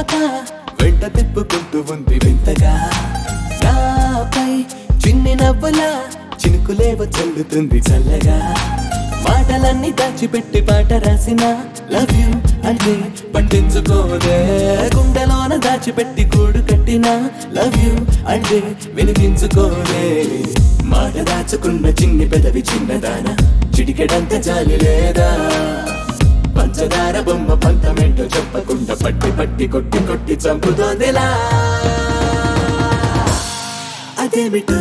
చెప్పక వెంట తిప్పుకుంటూ ఉంది వింతగా నాపై చిన్ని నవ్వులా చినుకులేవ చల్లుతుంది చల్లగా మాటలన్నీ దాచిపెట్టి పాట రాసిన లవ్ యూ అంటే పట్టించుకోదే గుండెలోన దాచిపెట్టి గూడు కట్టిన లవ్ యూ అంటే వినిపించుకోదే మాట దాచుకున్న చిన్ని పెదవి చిన్నదాన చిటికెడంత జాలి లేదా పంచదార బొమ్మ పంతమేంటో చెప్పకుండా పట్టి పట్టి కొట్టి కొట్టి చంపుతోందిలా అదేమిటో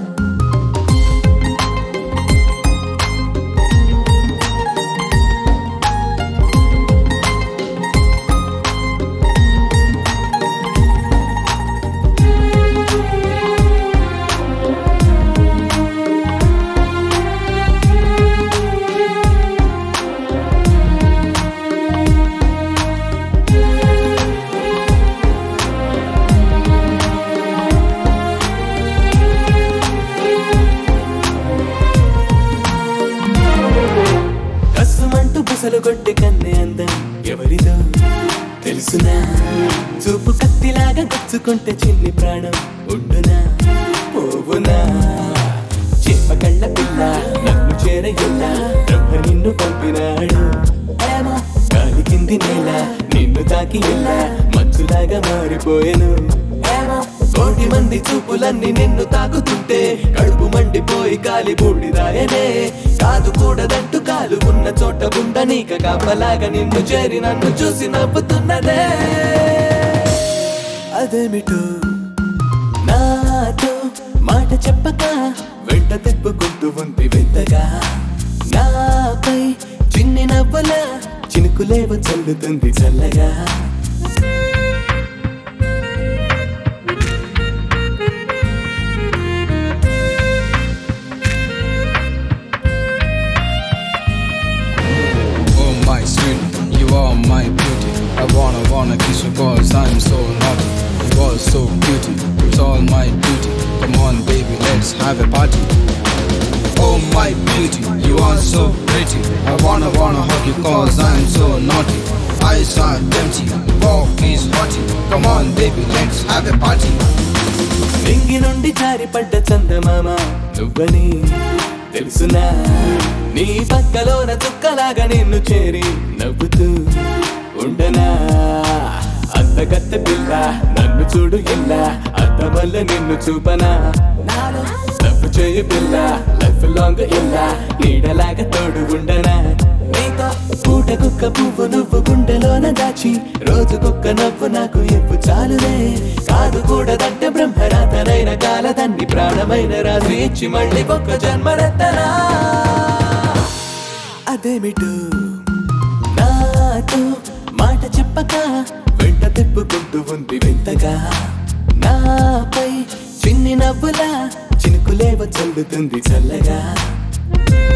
కసుమంటూ బుసలు కొట్టి కన్నే అందం ఎవరిదో తెలుసునా చూపు కత్తిలాగా గుచ్చుకుంటే చిన్ని ప్రాణం ఉండునా పోవునా చేప కళ్ళ పిల్ల నన్ను చేరయ్యల్లా బ్రహ్మ నిన్ను పంపినాడు ఏమో గాలి కింది నేల నిన్ను తాకి ఎల్లా మంచులాగా మారిపోయెను ఏమో కోటి మంది చూపులన్నీ నిన్ను తాకుతుంటే కడుపు మండిపోయి కాలి బూడిదాయనే కాదు కూడదంటూ కాలు ఉన్న చోట ఉండనీక కాపలాగా నిన్ను చేరి నన్ను చూసి నవ్వుతున్నదే అదేమిటో నాతో మాట చెప్పక వెంట తిప్పుకుంటూ ఉంది వింతగా నాపై చిన్ని నవ్వుల చినుకులేవ చల్లుతుంది చల్లగా Oh my sweet, you are my beauty. I wanna wanna kiss you cause I'm so naughty. You are so beauty, it's all my duty. Come on baby, let's have a party. Oh my beauty, you are so pretty. I wanna wanna hug you cause I'm so naughty. Eyes are empty, walk is hotty. Come on baby, let's have a party. నింగి నుండి జారిపడ్డ చందమామ నువ్వని తెలుసునా నీ పక్కలోన చుక్కలాగా నిన్ను చేరి నవ్వుతూ ఉండనా అందగత్త పిల్ల నన్ను చూడు ఇలా అద్దమల్ల నిన్ను చూపనా తప్పు చేయి పిల్ల లైఫ్ లాంగ్ ఇలా నీడలాగా తోడు ఉండనా నీతో పూట కుక్క పువ్వు నువ్వు గుండెలోన దాచి రోజుకొక్క నవ్వు నాకు ఇవ్వు చాలులే కాదు కూడదంటే బ్రహ్మరాతనైన కాలదన్ని ప్రాణమైన రాజు ఇచ్చి మళ్ళీ ఒక్క జన్మరెత్తనా అదేమిటో నాతో మాట చెప్పక వెంట తిప్పుకుంటూ ఉంది వింతగా నాపై చిన్ని నవ్వులా చినుకులేవ చల్లుతుంది చల్లగా